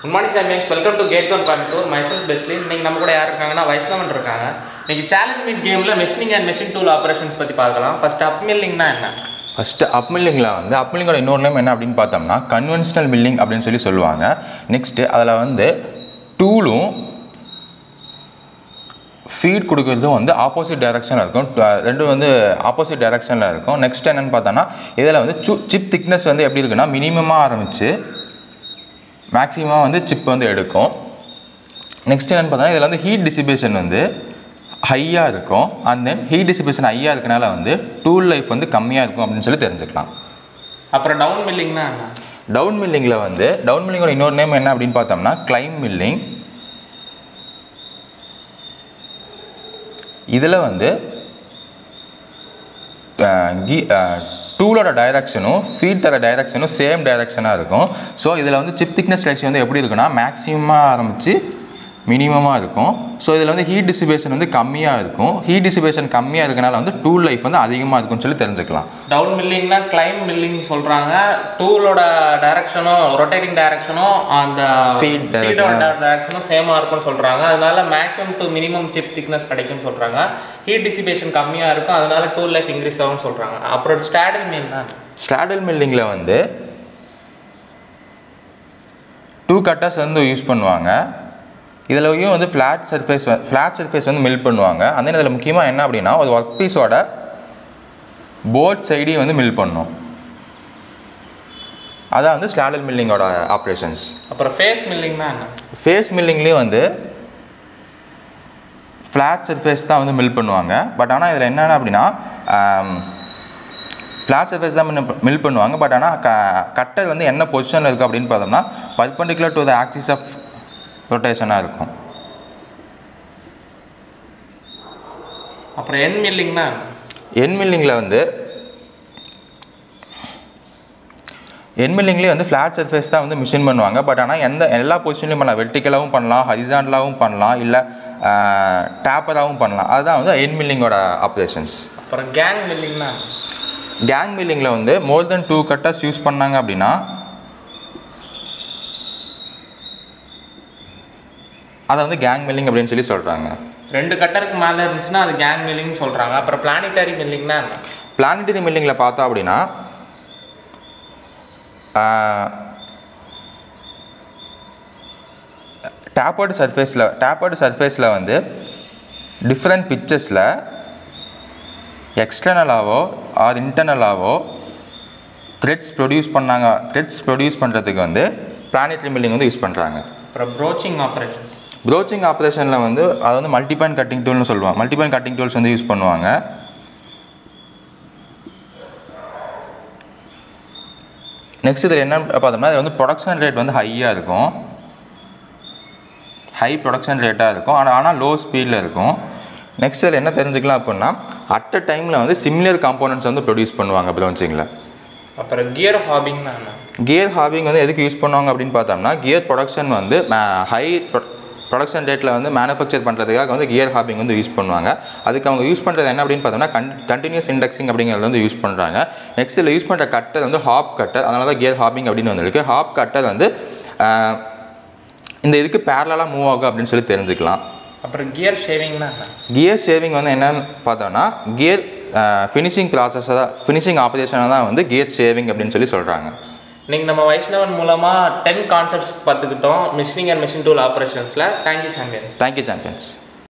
Good morning champions welcome to gates on Coimbatore myself பெஸ்ட்லி இன்னைக்கு நம்ம கூட யார் இருக்காங்கன்னா வைஷ்ணவன் இருக்காங்க இன்னைக்கு சேலஞ்ச் மீட் கேமில் machining and machine tool operations பற்றி பார்க்கலாம் ஃபர்ஸ்ட் அப் மில்லிங்னா என்ன ஃபஸ்ட்டு அப் மில்லிங்கில் வந்து அப் மில்லிங்கோட இன்னொரு நேம் என்ன அப்படின்னு பார்த்தோம்னா கன்வென்ஷனல் மில்லிங் அப்படின்னு சொல்லி சொல்லுவாங்க நெக்ஸ்ட்டு அதில் வந்து டூலும் ஃபீட் கொடுக்குறதும் வந்து ஆப்போசிட் டைரக்ஷனில் இருக்கும் ட- ரெண்டும் வந்து ஆப்போசிட் டைரக்ஷனில் இருக்கும் நெக்ஸ்ட் என்னென்னு பார்த்தோன்னா இதில் வந்து சு சிப் திக்னஸ் வந்து எப்படி இருக்குன்னா மினிமமாக ஆரம்பித்து மேக்ஸிமம் வந்து சிப் வந்து எடுக்கும் நெக்ஸ்ட் என்னென்னு பார்த்தோன்னா இதில் வந்து ஹீட் டிசிபேஷன் வந்து ஹையாக இருக்கும் அண்ட் தென் ஹீட் டிசிபேஷன் ஹையாக இருக்கனால வந்து டூல் லைஃப் வந்து கம்மியாக இருக்கும் அப்படின்னு சொல்லி தெரிஞ்சுக்கலாம் அப்புறம் டவுன் மில்லிங்னா என்ன டவுன் மில்லிங்கில் வந்து டவுன் மில்லிங்கோட இன்னொரு நேம் என்ன அப்படின்னு பார்த்தோம்னா கிளைம் மில்லிங் இதில் வந்து டூலோட டைரக்ஷனும் ஃபீட் தர டைரக்ஷனும் சேம் டைரக்ஷனாக இருக்கும் ஸோ இதில் வந்து சிப் திக்னஸ் டைரக்ஷன் வந்து எப்படி இருக்குன்னா மேக்ஸிமமாக ஆரம்பித்து மினிமமாக இருக்கும் ஸோ இதில் வந்து ஹீட் டிசிபேஷன் வந்து கம்மியாக இருக்கும் ஹீட் டிசிபேஷன் கம்மியாக இருக்கனால வந்து டூல் லைஃப் வந்து அதிகமாக இருக்கும்னு சொல்லி தெரிஞ்சுக்கலாம் டவுன் மில்லிங்னா கிளைம் மில்லிங் சொல்கிறாங்க டூலோட டைரக்ஷனும் ரொட்டேட்டிங் டைரக்ஷனும் அந்த Feed ஃபீடோட டைரக்ஷனும் சேமாக இருக்கும்னு சொல்கிறாங்க அதனால maximum to minimum chip thickness கிடைக்கும்னு சொல்கிறாங்க ஹீட் டிசிபேஷன் கம்மியாக இருக்கும் அதனால டூல் லைஃப் இன்க்ரீஸ் ஆகும்னு சொல்கிறாங்க அப்புறம் ஸ்டாடில் மில்னா ஸ்டாடல் மில்லிங்கில் வந்து டூ கட்டர்ஸ் வந்து யூஸ் பண்ணுவாங்க இதுலயும் வந்து ஃப்ளாட் சர்ஃபேஸ் ஃப்ளாட் சர்ஃபேஸ் வந்து மில் பண்ணுவாங்க அந்த இதில் முக்கியமாக என்ன அப்படின்னா ஒரு ஒர்க் பீஸோட போத் சைடையும் வந்து மில் பண்ணும் அதான் வந்து ஸ்டாடல் மில்லிங்கோட ஆப்ரேஷன்ஸ் அப்புறம் ஃபேஸ் மில்லிங்னா என்ன ஃபேஸ் மில்லிங்லேயும் வந்து ஃப்ளாட் சர்ஃபேஸ் தான் வந்து மில் பண்ணுவாங்க பட் ஆனால் இதில் என்னென்ன அப்படின்னா ஃப்ளாட் சர்ஃபேஸ் தான் மில் பண்ணுவாங்க பட் ஆனால் க கட்டர் வந்து என்ன பொசிஷனில் இருக்குது அப்படின்னு பார்த்தோம்னா perpendicular to the axis of ரொட்டேஷனாக இருக்கும் அப்புறம் என் மில்லிங்னா என்ன என் மில்லிங்கில் வந்து என் மில்லிங்லேயே வந்து ஃப்ளாட் சர்ஃபேஸ் தான் வந்து மிஷின் பண்ணுவாங்க பட் ஆனால் எந்த எல்லா பொசிஷன்லையும் பண்ணலாம் வெர்டிக்கலாகவும் பண்ணலாம் ஹரிசாண்டலாகவும் பண்ணலாம் இல்லை டேப்பராகவும் பண்ணலாம் அதுதான் வந்து என் மில்லிங்கோட ஆப்ரேஷன்ஸ் அப்புறம் கேங் மில்லிங்னா என்ன? கேங் மில்லிங்கில் வந்து more than two cutters use பண்ணாங்க அப்படின்னா அதை வந்து கேங் மில்லிங் அப்படின்னு சொல்லி சொல்கிறாங்க ரெண்டு கட்டருக்கு மேலே இருந்துச்சுன்னா அது கேங் மில்லிங்னு சொல்கிறாங்க அப்புறம் பிளானிட்டரி மில்லிங்னா என்ன பிளானட்டரி மில்லிங்கில் பார்த்தோம் அப்படின்னா டேப்பர்டு சர்ஃபேஸில் டேப்பர்டு சர்ஃபேஸில் வந்து டிஃப்ரெண்ட் பிக்சர்ஸில் எக்ஸ்டர்னலாவோ ஆர் இன்டர்னலாவோ த்ரெட்ஸ் ப்ரொடியூஸ் பண்ணாங்க த்ரெட்ஸ் ப்ரொடியூஸ் பண்ணுறதுக்கு வந்து பிளானட்டரி மில்லிங் வந்து யூஸ் பண்ணுறாங்க அப்புறம் ப்ரோச்சிங் ஆப்ரேஷன் ப்ரோச்சிங் ஆப்ரேஷனில் வந்து அது வந்து மல்டிபாயிண்ட் கட்டிங் டூல்னு சொல்லுவாங்க மல்டிபாயிண்ட் கட்டிங் டூல்ஸ் வந்து யூஸ் பண்ணுவாங்க நெக்ஸ்ட் இதில் என்ன பார்த்தோம்னா இது வந்து ப்ரொடக்ஷன் ரேட் வந்து ஹையாக இருக்கும் ஹை ப்ரொடக்ஷன் ரேட்டாக இருக்கும் ஆனால் ஆனால் லோ ஸ்பீடில் இருக்கும் நெக்ஸ்ட் இதில் என்ன தெரிஞ்சுக்கலாம் அப்படின்னா அட் அ டைமில் வந்து சிமிலர் காம்போனன்ட்ஸ் வந்து ப்ரொடியூஸ் பண்ணுவாங்க ப்ரௌன்சிங்கில் அப்புறம் கியர் ஹாபிங்னா என்ன கியர் ஹாபிங் வந்து எதுக்கு யூஸ் பண்ணுவாங்க அப்படின்னு பார்த்தோம்னா கியர் ப்ரொடக்ஷன் வந்து ஹை ப்ரொடக்ஷன் ரேட்டில் வந்து மேனுஃபேக்சர் பண்ணுறதுக்காக வந்து கியர் ஹாபிங் வந்து யூஸ் பண்ணுவாங்க அதுக்கு அவங்க யூஸ் பண்ணுறது என்ன அப்படின்னு பார்த்தோம்னா கன் கண்டினியூஸ் இண்டெக்ஸிங் அப்படிங்கிறது வந்து யூஸ் பண்ணுறாங்க நெக்ஸ்ட் இதில் யூஸ் பண்ணுற கட்டர் வந்து ஹாப் கட்டர் அதனால தான் கியர் ஹாபிங் அப்படின்னு வந்திருக்கு ஹாப் கட்டர் வந்து ஆஹ், இந்த இதுக்கு பேரலாக மூவ் ஆகும் அப்படின்னு சொல்லி தெரிஞ்சுக்கலாம் அப்புறம் கியர் ஷேவிங்னா என்ன கியர் சேவிங் வந்து என்னன்னு பார்த்தோம்னா கியர் ஃபினிஷிங் ப்ராசஸை தான் ஃபினிஷிங் ஆப்ரேஷனை தான் வந்து கியர் சேவிங் அப்படின்னு சொல்லி சொல்கிறாங்க இன்னைக்கு நம்ம வைஷ்ணவன் மூலமாக டென் கான்செப்ட்ஸ் பார்த்துக்கிட்டோம் மிஷினிங் அண்ட் மிஷின் டூல் ஆப்ரேஷன்ஸில் தேங்க்யூ சாம்பியன்ஸ் தேங்க்யூ சாம்பியன்ஸ்